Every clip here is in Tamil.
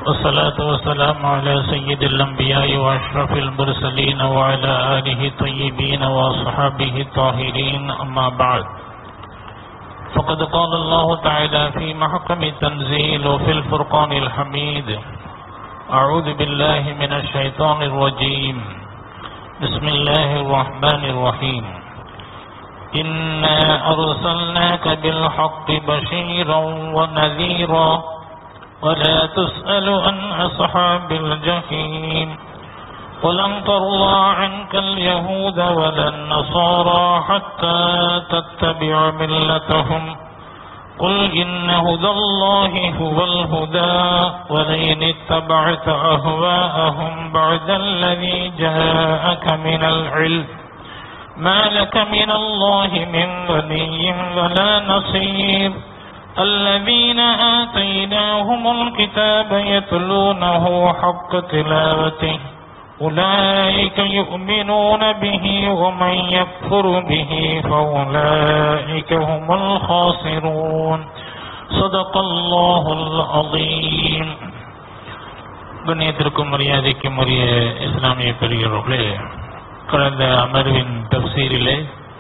والصلاة والسلام على سيد الأنبياء وأشرف المرسلين وعلى آله الطيبين وأصحابه الطاهرين أما بعد فقد قال الله تعالى في محكم التنزيل وفي الفرقان الحميد أعوذ بالله من الشيطان الرجيم بسم الله الرحمن الرحيم إنا أرسلناك بالحق بشيرا ونذيرا ولا تسأل عن أصحاب الجحيم ولن ترضى عنك اليهود ولا النصارى حتى تتبع ملتهم قل إن هدى الله هو الهدى ولئن اتبعت أهواءهم بعد الذي جاءك من العلم ما لك من الله من ولي ولا نصير الذين آتيناهم الكتاب يتلونه حق تلاوته أولئك يؤمنون به ومن يكفر به فأولئك هم الخاسرون صدق الله العظيم கண்ணியத்திற்கும் மரியாதைக்கும் உரிய இஸ்லாமிய பெரியவர்களே கடந்த அமர்வின் தப்சீரிலே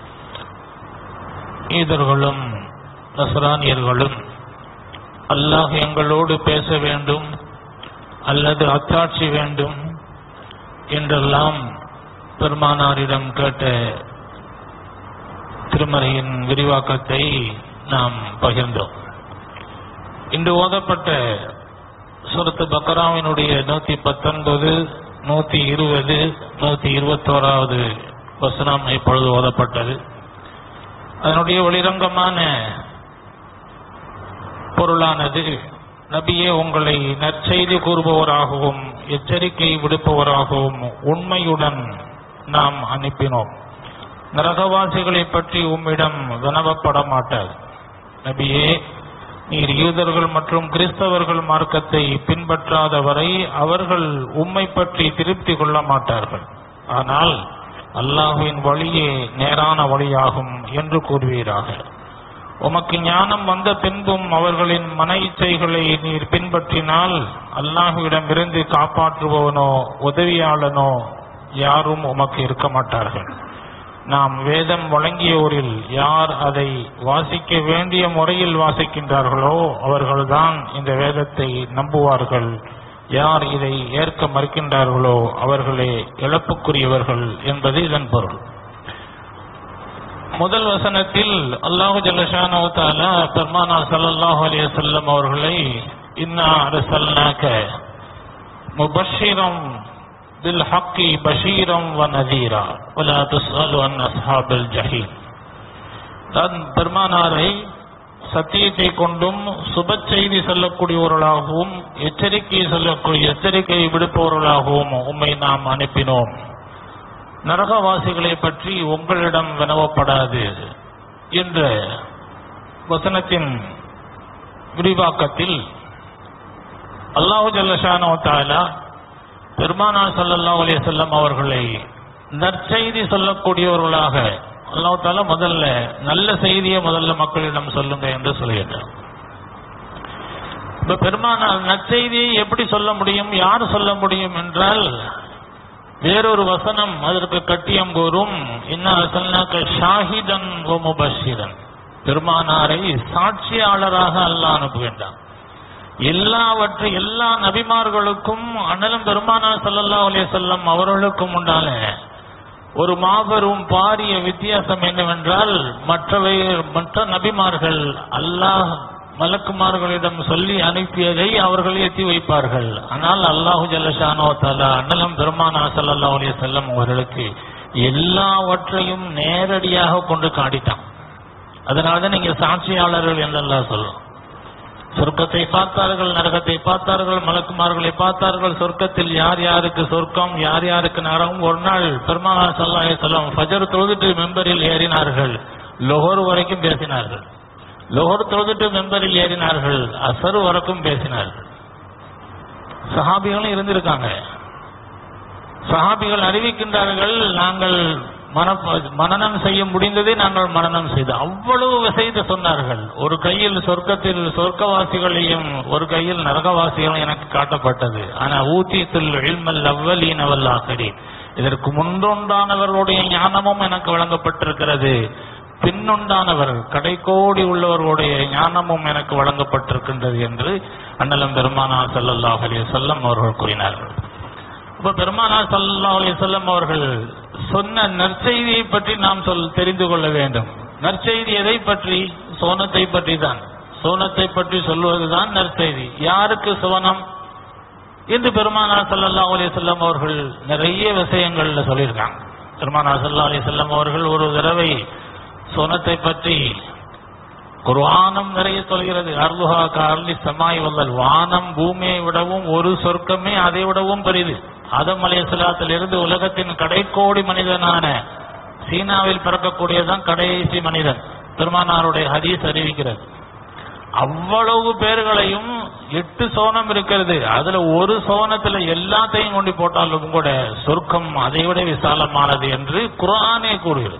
ஈதர்களும் நசரானியர்களும் அல்லாஹ் எங்களோடு பேச வேண்டும் அல்லது அத்தாட்சி வேண்டும் என்றெல்லாம் பெருமானாரிடம் கேட்ட திருமறையின் விரிவாக்கத்தை நாம் பகிர்ந்தோம் இன்று ஓதப்பட்ட சுரத்து பக்கராவினுடைய நூத்தி பத்தொன்பது நூத்தி இருபது நூத்தி இருபத்தோராவது வசனம் இப்பொழுது ஓதப்பட்டது அதனுடைய ஒளிரங்கமான பொருளானது நபியே உங்களை நற்செய்தி கூறுபவராகவும் எச்சரிக்கை விடுப்பவராகவும் உண்மையுடன் நாம் அனுப்பினோம் நரகவாசிகளை பற்றி உம்மிடம் வினவப்பட மாட்டார் நபியே நீர் யூதர்கள் மற்றும் கிறிஸ்தவர்கள் மார்க்கத்தை பின்பற்றாத வரை அவர்கள் உம்மை பற்றி திருப்தி கொள்ள மாட்டார்கள் ஆனால் அல்லாஹுவின் வழியே நேரான வழியாகும் என்று கூறுவீராக உமக்கு ஞானம் வந்த பின்பும் அவர்களின் மன இச்சைகளை நீர் பின்பற்றினால் அல்லாஹுவிடமிருந்து காப்பாற்றுபவனோ உதவியாளனோ யாரும் உமக்கு இருக்க மாட்டார்கள் நாம் வேதம் வழங்கியோரில் யார் அதை வாசிக்க வேண்டிய முறையில் வாசிக்கின்றார்களோ அவர்கள்தான் இந்த வேதத்தை நம்புவார்கள் யார் இதை ஏற்க மறுக்கின்றார்களோ அவர்களே இழப்புக்குரியவர்கள் என்பது இதன் பொருள் முதல் வசனத்தில் அல்லாஹு ஜல்லஷானோ தாலா பெருமானா சல்லல்லாஹு அலைஹி வஸல்லம் அவர்களை இன்னா அரசல்னாக்க முபஷிரம் பில் ஹக்கி பஷீரம் வ நதீரா வலா துஸ்அலு அன் அஸ்ஹாபில் ஜஹீம் தன் பெருமானாரை சத்தியத்தை கொண்டும் சுப செய்தி சொல்லக்கூடியவர்களாகவும் எச்சரிக்கை சொல்லக்கூடிய எச்சரிக்கை விடுப்பவர்களாகவும் உம்மை நாம் அனுப்பினோம் நரகவாசிகளை பற்றி உங்களிடம் வினவப்படாது என்ற வசனத்தின் விரிவாக்கத்தில் அல்லாஹு ஜல்லஷானோ தாலா பெருமானார் சல்லல்லா அலி செல்லம் அவர்களை நற்செய்தி சொல்லக்கூடியவர்களாக அல்லாஹ் தாலா முதல்ல நல்ல செய்தியை முதல்ல மக்களிடம் சொல்லுங்க என்று சொல்லுகிறார் இப்ப பெருமானார் நற்செய்தியை எப்படி சொல்ல முடியும் யார் சொல்ல முடியும் என்றால் வேறொரு வசனம் அதற்கு கட்டியம் கூறும் என்ன ஷாஹிதன் ஓ முபஷிரன் பெருமானாரை சாட்சியாளராக அல்லாஹ் அனுப்புகின்றான் எல்லாவற்றை எல்லா நபிமார்களுக்கும் அண்ணலும் பெருமானார் சல்லல்லா அலே செல்லம் அவர்களுக்கும் உண்டான ஒரு மாபெரும் பாரிய வித்தியாசம் என்னவென்றால் மற்றவை மற்ற நபிமார்கள் அல்லாஹ் மலக்குமார்களிடம் சொல்லி அனுப்பியதை அவர்கள் ஏற்றி வைப்பார்கள் ஆனால் அல்லாஹு ஜல்லஷானோ தலா அண்ணலம் பெருமானா சல்லா அலிய செல்லம் அவர்களுக்கு எல்லாவற்றையும் நேரடியாக கொண்டு காட்டிட்டான் அதனாலதான் நீங்க சாட்சியாளர்கள் என்றெல்லாம் சொல்லும் சொர்க்கத்தை பார்த்தார்கள் நரகத்தை பார்த்தார்கள் மலக்குமார்களை பார்த்தார்கள் சொர்க்கத்தில் யார் யாருக்கு சொர்க்கம் யார் யாருக்கு நரகம் ஒரு நாள் பெருமானா சல்லாஹ் சொல்லம் ஃபஜர் தொழுதுட்டு மெம்பரில் ஏறினார்கள் லொஹர் வரைக்கும் பேசினார்கள் லொஹர் தொழுதுட்டு மெம்பரில் ஏறினார்கள் அசர் வரைக்கும் பேசினார்கள் சஹாபிகளும் இருந்திருக்காங்க சஹாபிகள் அறிவிக்கின்றார்கள் நாங்கள் மன மனநம் செய்ய முடிந்ததை நாங்கள் மனநம் செய்தோம் அவ்வளவு விஷயத்தை சொன்னார்கள் ஒரு கையில் சொர்க்கத்தில் சொர்க்கவாசிகளையும் ஒரு கையில் நரகவாசிகளும் எனக்கு காட்டப்பட்டது ஆனா ஊத்தியத்தில் இல்மல் அவ்வலீன் அவல்லாகிறேன் இதற்கு முன்னுண்டானவர்களுடைய ஞானமும் எனக்கு வழங்கப்பட்டிருக்கிறது பின்னுண்டானவர் கடைக்கோடி உள்ளவர்களுடைய ஞானமும் எனக்கு வழங்கப்பட்டிருக்கின்றது என்று அண்ணலம் பெருமானா ஸல்லல்லாஹு அலைஹி வஸல்லம் அவர்கள் கூறினார்கள் அப்ப பெருமானா ஸல்லல்லாஹு அலைஹி வஸல்லம் அவர்கள் சொன்ன நற்செய்தியை பற்றி நாம் சொல் தெரிந்து கொள்ள வேண்டும் நற்செய்தி எதை பற்றி சோனத்தை பற்றி தான் சோனத்தை பற்றி சொல்வதுதான் நற்செய்தி யாருக்கு சுவனம் என்று பெருமானார் ஸல்லல்லாஹு அலைஹி வஸல்லம் அவர்கள் நிறைய விஷயங்கள்ல சொல்லியிருக்காங்க பெருமானார் ஸல்லல்லாஹு அலைஹி வஸல்லம் அவர்கள் ஒரு தடவை சொனத்தை பற்றி ஒரு வானம் நிறைய சொல்கிறது அருளுஹா கார்லி சமாய் வல்லல் வானம் பூமியை விடவும் ஒரு சொர்க்கமே அதை விடவும் பெரிது ஆதம் அலையாத்திலிருந்து உலகத்தின் கடைக்கோடி மனிதனான சீனாவில் பிறக்கக்கூடியதான் கடைசி மனிதன் பெருமானாருடைய ஹதீஸ் அறிவிக்கிறது அவ்வளவு பேர்களையும் எட்டு சோனம் இருக்கிறது அதுல ஒரு சோனத்துல எல்லாத்தையும் கொண்டு போட்டாலும் கூட சொர்க்கம் அதை விட விசாலமானது என்று குர்ஆனே கூறுகிறது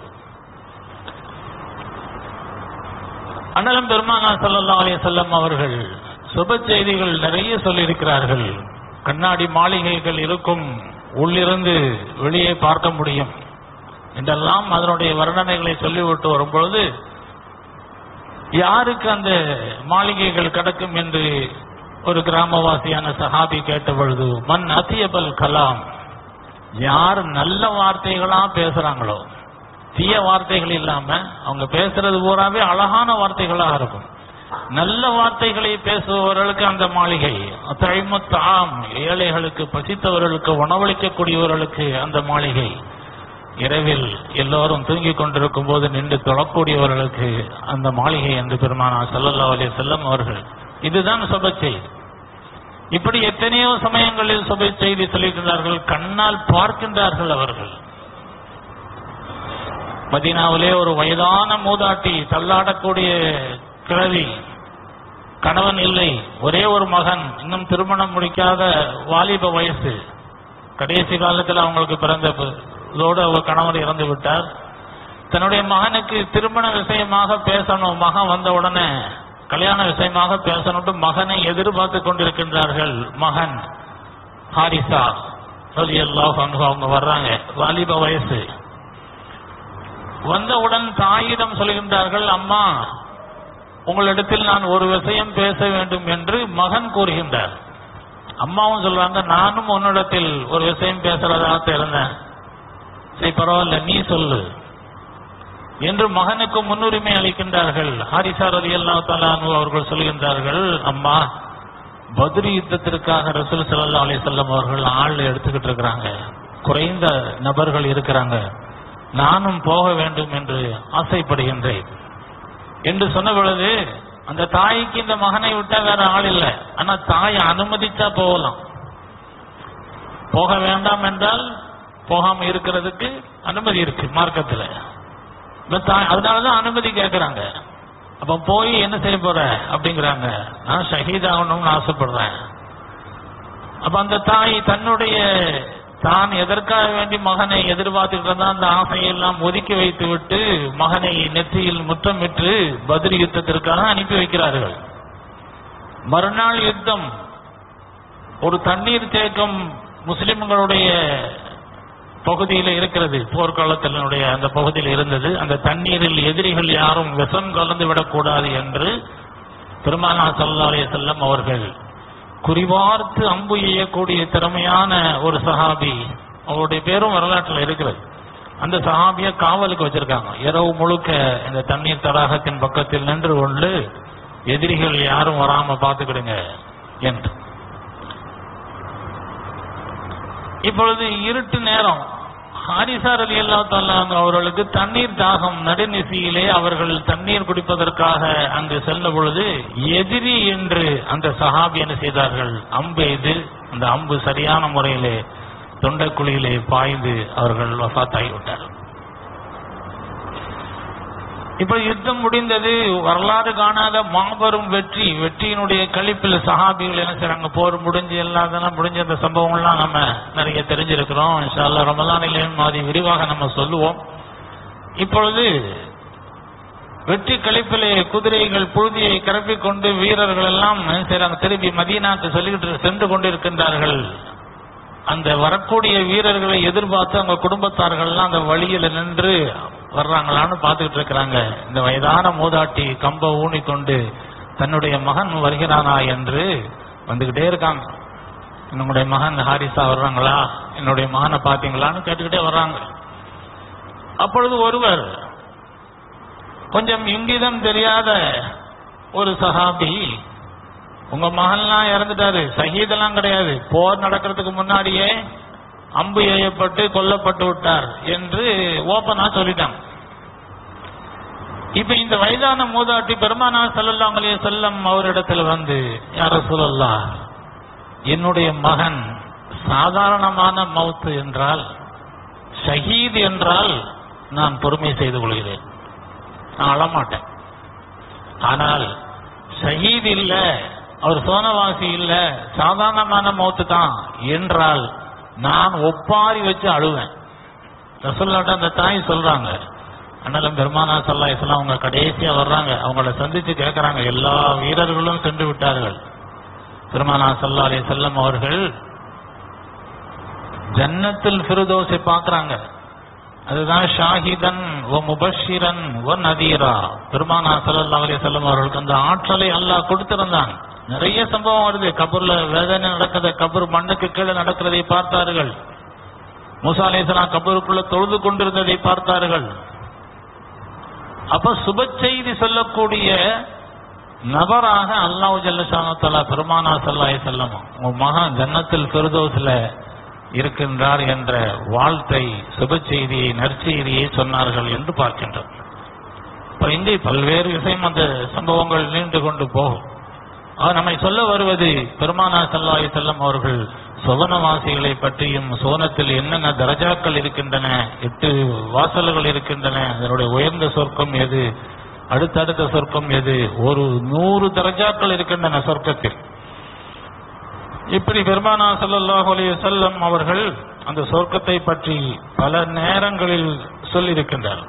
அண்ணலம் பெருமானா ஸல்லல்லாஹு அலைஹி வஸல்லம் அவர்கள் சுப செய்திகள் நிறைய சொல்லியிருக்கிறார்கள் கண்ணாடி மாளிகைகள் இருக்கும் உள்ளிருந்து வெளியே பார்க்க முடியும் என்றெல்லாம் அதனுடைய வர்ணனைகளை சொல்லிவிட்டு வரும்பொழுது யாருக்கு அந்த மாளிகைகள் கிடக்கும் என்று ஒரு கிராமவாசியான சஹாபி கேட்ட பொழுது மன் அத்தியபல் கலாம் யார் நல்ல வார்த்தைகளா பேசுறாங்களோ தீய வார்த்தைகள் இல்லாம அவங்க பேசுறது பூராவே அழகான வார்த்தைகளாக இருக்கும் நல்ல வார்த்தைகளை பேசுபவர்களுக்கு அந்த மாளிகை தாம் ஏழைகளுக்கு பசித்தவர்களுக்கு உணவளிக்கக்கூடியவர்களுக்கு அந்த மாளிகை இரவில் எல்லோரும் தூங்கிக் கொண்டிருக்கும் போது நின்று தொழக்கூடியவர்களுக்கு அந்த மாளிகை என்று பெருமானா ஸல்லல்லாஹு அலைஹி வஸல்லம் அவர்கள் இதுதான் சுப செய்தி இப்படி எத்தனையோ சமயங்களில் சுப செய்தி சொல்லியிருக்கிறார்கள் கண்ணால் பார்க்கின்றார்கள் அவர்கள் மதீனாவிலே ஒரு வயதான மூதாட்டி தள்ளாடக்கூடிய கிழவி கணவன் இல்லை ஒரே ஒரு மகன் இன்னும் திருமணம் முடிக்காத வாலிப வயசு கடைசி காலத்தில் அவங்களுக்கு பிறந்த இதோடு அவர் கணவர் இறந்து விட்டார் தன்னுடைய மகனுக்கு திருமண விஷயமாக பேசணும் மகன் வந்த உடனே கல்யாண விஷயமாக பேசணும்ட்டு மகனை எதிர்பார்த்து கொண்டிருக்கின்றார்கள் மகன் ஹாரிசா ரலியல்லாஹு அன்ஹு அவங்க வர்றாங்க வாலிப வயசு வந்தவுடன் தாயிடம் சொல்கின்றார்கள் அம்மா உங்களிடத்தில் நான் ஒரு விஷயம் பேச வேண்டும் என்று மகன் கூறுகின்றார் அம்மாவும் சொல்றாங்க நானும் உன்னிடத்தில் ஒரு விஷயம் பேசுறதாக இருந்தேன் சரி பரவாயில்ல நீ சொல்லு என்று மகனுக்கு முன்னுரிமை அளிக்கின்றார்கள் ஹாரிசா ரதி அல்லா அவர்கள் சொல்கின்றார்கள் அம்மா பத்ரி யுத்தத்திற்காக ரசூல் ஸல்லல்லாஹு அலைஹி வஸல்லம் அவர்கள் ஆள் எடுத்துக்கிட்டு இருக்கிறாங்க குறைந்த நபர்கள் இருக்கிறாங்க நானும் போக வேண்டும் என்று ஆசைப்படுகின்றேன் என்று சொன்ன பொழுது அந்த தாய்க்கு இந்த மகனை விட்டா வேற ஆள் இல்லை ஆனா தாய் அனுமதிச்சா போகலாம் போக வேண்டாம் என்றால் போகாம இருக்கிறதுக்கு அனுமதி இருக்கு மார்க்கத்துல இந்த தாய் அதனாலதான் அனுமதி கேட்கறாங்க அப்ப போய் என்ன செய்ய போற அப்படிங்கிறாங்க நான் ஷஹீத் ஆகணும்னு ஆசைப்படுறேன் அப்ப அந்த தாய் தன்னுடைய தான் எதற்காக வேண்டி மகனை எதிர்பார்த்துட்டு இருந்தா அந்த ஆசையெல்லாம் ஒதுக்கி வைத்து விட்டு மகனை நெற்றியில் முத்தமிட்டு பதில் யுத்தத்திற்காக அனுப்பி வைக்கிறார்கள் மறுநாள் யுத்தம் ஒரு தண்ணீர் தேக்கம் முஸ்லிம்களுடைய பகுதியில் இருக்கிறது போர்க்காலத்தினுடைய அந்த பகுதியில் இருந்தது அந்த தண்ணீரில் எதிரிகள் யாரும் விஷம் கலந்து விடக்கூடாது என்று பெருமானா சல்லா அலைஹி வஸல்லம் அவர்கள் குறிபார்த்து அம்பு எய்யக்கூடிய திறமையான ஒரு சஹாபி அவருடைய பேரும் வரலாற்றில் இருக்கிறது அந்த சஹாபிய காவலுக்கு வச்சிருக்காங்க இரவு முழுக்க இந்த தண்ணீர் தடாகத்தின் பக்கத்தில் நின்று கொண்டு எதிரிகள் யாரும் வராம பார்த்துக்கிடுங்க என்று இப்பொழுது இருட்டு நேரம் ஹாரிசார் அலி அல்லா அவர்களுக்கு தண்ணீர் தாகம் நடுநிசியிலே அவர்கள் தண்ணீர் குடிப்பதற்காக அங்கு செல்ல பொழுது எதிரி என்று அந்த சஹாபி என்ன செய்தார்கள் அம்பு எய்து அந்த அம்பு சரியான முறையிலே தொண்டைக்குழியிலே பாய்ந்து அவர்கள் வசாத்தாகிவிட்டார்கள் இப்ப யுத்தம் முடிந்தது வரலாறு காணாத மாபெரும் வெற்றி வெற்றியினுடைய கழிப்பில் சஹாபிகள் என்ன செய்றாங்க போர் முடிஞ்சு எல்லாம் இதெல்லாம் முடிஞ்ச அந்த சம்பவங்கள்லாம் நம்ம நிறைய தெரிஞ்சிருக்கிறோம் இன்ஷால்லா ரமலானிலேயும் மாதிரி விரிவாக நம்ம சொல்லுவோம் இப்பொழுது வெற்றி கழிப்பிலே குதிரைகள் புழுதியை கிளப்பிக் கொண்டு வீரர்கள் எல்லாம் என்ன செய்றாங்க திரும்பி மதீனாக்கு சொல்லிட்டு சென்று கொண்டிருக்கின்றார்கள் அந்த வரக்கூடிய வீரர்களை எதிர்பார்த்து அவங்க குடும்பத்தார்கள் எல்லாம் அந்த வழியில நின்று வர்றாங்களான்னு பார்த்துக்கிட்டு இருக்கிறாங்க இந்த வயதான மூதாட்டி கம்ப ஊனிக்கொண்டு தன்னுடைய மகன் வருகிறானா என்று வந்துகிட்டே இருக்காங்க என்னுடைய மகன் ஹாரிசா வர்றாங்களா என்னுடைய மகனை பாத்தீங்களான்னு கேட்டுக்கிட்டே வர்றாங்க அப்பொழுது ஒருவர் கொஞ்சம் இங்கிதம் தெரியாத ஒரு சஹாபி உங்க மகன்லாம் இறந்துட்டாரு சஹீதெல்லாம் கிடையாது போர் நடக்கிறதுக்கு முன்னாடியே அம்பு எய்யப்பட்டு கொல்லப்பட்டு விட்டார் என்று ஓப்பனா சொல்லிட்டாங்க இப்ப இந்த வயதான மூதாட்டி பெருமானா ஸல்லல்லாஹு அலைஹி செல்லம் அவரிடத்தில் வந்து யார சொல்லலாம் என்னுடைய மகன் சாதாரணமான மவுத்து என்றால் ஷஹீத் என்றால் நான் பொறுமை செய்து கொள்கிறேன் நான் அழமாட்டேன் ஆனால் ஷஹீத் இல்ல அவர் சோனவாசி இல்ல சாதாரணமான மௌத்து தான் என்றால் நான் ஒப்பாரி வச்சு அழுவேன் ரசூல்லாட்ட அந்த தாய் சொல்றாங்க அண்ணலும் பெருமானா சல்லாஹ் அவங்க கடைசியா வர்றாங்க அவங்கள சந்திச்சு கேட்கறாங்க எல்லா வீரர்களும் சென்று விட்டார்கள் பெருமானா சல்லா அலி செல்லம் அவர்கள் ஜன்னத்தில் ஃபிருதோஸை பார்க்கறாங்க அதுதான் ஷாஹிதன் ஓ முபஷிரன் ஓ நதீரா பெருமானா சல்லா அலி செல்லம் அவர்களுக்கு அந்த ஆற்றலை அல்லாஹ் கொடுத்திருந்தான் நிறைய சம்பவம் வருது கபூர்ல வேதனை நடக்குது கபூர் மண்ணுக்கு கீழே நடக்கிறதை பார்த்தார்கள் மூசா அலிஸ்லாம் கபூருக்குள்ள தொழுது கொண்டிருந்ததை பார்த்தார்கள் அப்ப சுப செய்தி சொல்லக்கூடிய நபராக அல்லாஹ் ஜல்லஷானத்தலா பெருமானா சல்லாஹி செல்லம் உங்க மகன் ஜன்னத்தில் பெருதோஸ்ல இருக்கின்றார் என்ற வாழ்த்தை சுப செய்தியை நற்செய்தியை சொன்னார்கள் என்று பார்க்கின்றோம் இப்ப இங்கே பல்வேறு விஷயம் அந்த சம்பவங்கள் நீண்டு கொண்டு போகும் அவர் நம்மை சொல்ல வருவது பெருமானா சல்லாஹி செல்லம் அவர்கள் சுவனவாசிகளை பற்றியும் சோனத்தில் என்னென்ன தரஜாக்கள் இருக்கின்றன எட்டு வாசல்கள் இருக்கின்றன அதனுடைய உயர்ந்த சொர்க்கம் எது அடுத்தடுத்த சொர்க்கம் எது ஒரு நூறு தரஜாக்கள் இருக்கின்றன சொர்க்கத்தில் இப்படி பெருமானா ஸல்லல்லாஹு அலைஹி வஸல்லம் அவர்கள் அந்த சொர்க்கத்தை பற்றி பல நேரங்களில் சொல்லியிருக்கின்றார்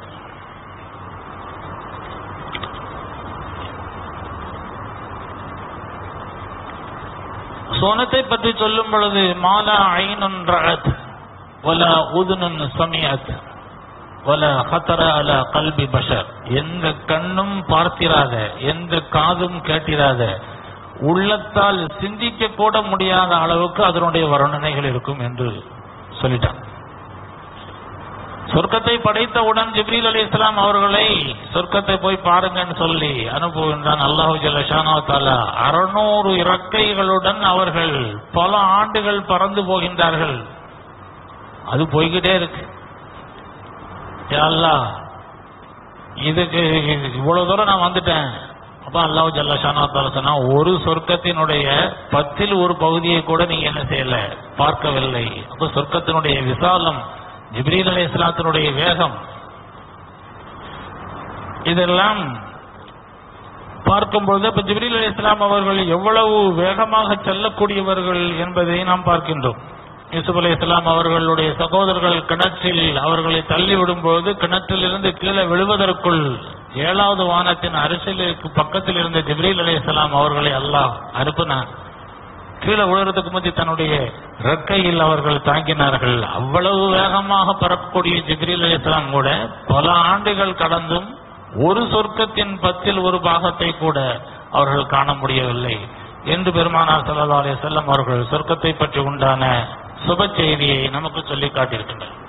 சோனத்தை பற்றி சொல்லும் பொழுது மாலா ஐனுன் ரஅத் வலா உதுனுன் சமியத் வல ஹத்தர அல கல்பி பஷர் எந்த கண்ணும் பார்த்திராத எந்த காதும் கேட்டிராத உள்ளத்தால் சிந்திக்க கூட முடியாத அளவுக்கு அதனுடைய வர்ணனைகள் இருக்கும் என்று சொல்லிட்டான் சொர்க்கத்தை படைத்தவுடன் ஜிப்ரீல் அலி இஸ்லாம் அவர்களை சொர்க்கத்தை போய் பாருங்கன்னு சொல்லி அனுப்புகின்றான் அல்லாஹு ஜல்லஷானோ தாலா அறுநூறு இறக்கைகளுடன் அவர்கள் பல ஆண்டுகள் பறந்து போகின்றார்கள் அது போய்கிட்டே இருக்கு யா அல்லாஹ் இதுக்கு இவ்வளவு தூரம் நான் வந்துட்டேன் அப்ப அல்லாஹ் ஜல்லஷானா தாலா சொன்னா ஒரு சொர்க்கத்தினுடைய பத்தில் ஒரு பகுதியை கூட நீங்க என்ன செய்யல பார்க்கவில்லை அப்ப சொர்க்கத்தினுடைய விசாலம் ஜிப்ரீல் அலி இஸ்லாத்தினுடைய வேகம் இதெல்லாம் பார்க்கும்பொழுது இப்ப ஜிப்ரீல் அலி இஸ்லாம் அவர்கள் எவ்வளவு வேகமாக செல்லக்கூடியவர்கள் என்பதை நாம் பார்க்கின்றோம் யூசுப் அலி இஸ்லாம் அவர்களுடைய சகோதரர்கள் கிணற்றில் அவர்களை தள்ளி விடும்போது கிணற்றில் இருந்து கீழே விழுவதற்குள் ஏழாவது வானத்தின் அரசியலுக்கு பக்கத்தில் இருந்த ஜிப்ரீல் அலி இஸ்லாம் அவர்களை அல்லாஹ் அனுப்பினார் கீழே விழுறதுக்கு முந்தி தன்னுடைய ரெக்கையில் அவர்கள் தாங்கினார்கள் அவ்வளவு வேகமாக பறக்கக்கூடிய ஜிப்ரீல் அலி இஸ்லாம் கூட பல ஆண்டுகள் கடந்தும் ஒரு சொர்க்கத்தின் பத்தில் ஒரு பாகத்தை கூட அவர்கள் காண முடியவில்லை என்று பெருமானார் ஸல்லல்லாஹு அலைஹி வஸல்லம் அவர்கள் சொர்க்கத்தை பற்றி உண்டான சுப செய்தியை நமக்கு சொல்லி காட்டியிருக்கின்றனர்